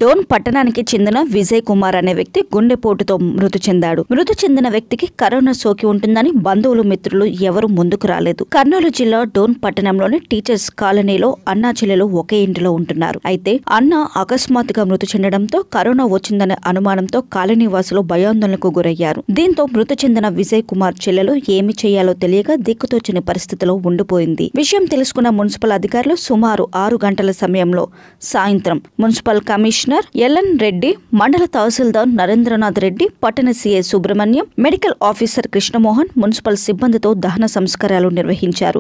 డోన్ పట్టణానికి చెందిన విజయ్ కుమార్ అనే వ్యక్తి గుండెపోటుతో మృతి చెందాడు మృతి చెందిన వ్యక్తికి కరోనా సోకి ఉంటుందని బంధువులు మిత్రులు ఎవరు ముందుకు రాలేదు కర్నూలు జిల్లా డోన్ పట్టణంలోని టీచర్స్ కాలనీలో అన్నా చెల్లెలు ఒకే ఇంటిలో ఉంటున్నారు అయితే అన్న అకస్మాత్తుగా మృతి చెందడంతో కరోనా వచ్చిందనే అనుమానంతో కాలనీ వాసులు భయాందోళనకు గురయ్యారు దీంతో మృతి చెందిన విజయ్ కుమార్ చెల్లెలు ఏమి చేయాలో తెలియక దిక్కుతోచని పరిస్థితిలో ఉండిపోయింది విషయం తెలుసుకున్న మున్సిపల్ అధికారులు సుమారు ఆరు గంటల సమయంలో సాయంత్రం మున్సిపల్ కమిషనర్ ఎల్ఎన్ రెడ్డి మండల తహసీల్దార్ నరేంద్రనాథ్ రెడ్డి పట్టణ CI Subrahmanyam medical officer Krishnamohan municipal సిబ్బందితో దహన సంస్కారాలు నిర్వహించారు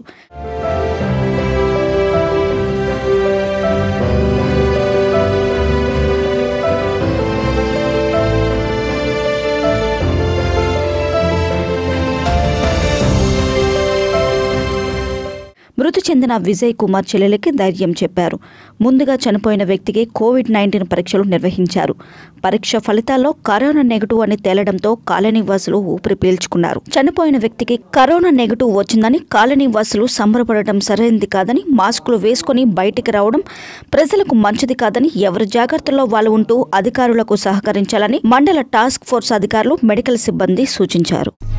మృతి చెందిన విజయ్ కుమార్ చెల్లెలకి ధైర్యం చెప్పారు ముందుగా చనిపోయిన వ్యక్తికి కోవిడ్ నైన్టీన్ పరీక్షలు నిర్వహించారు పరీక్ష ఫలితాల్లో కరోనా నెగటివ్ అని తేలడంతో కాలనీ వాసులు ఊపిరి పీల్చుకున్నారు చనిపోయిన వ్యక్తికి కరోనా నెగటివ్ వచ్చిందని కాలనీ వాసులు సంబరపడటం సరైనది కాదని మాస్కులు వేసుకుని బయటికి రావడం ప్రజలకు మంచిది కాదని ఎవరి జాగ్రత్తల్లో వాళ్ళు ఉంటూ అధికారులకు సహకరించాలని మండల టాస్క్ ఫోర్స్ అధికారులు మెడికల్ సిబ్బంది సూచించారు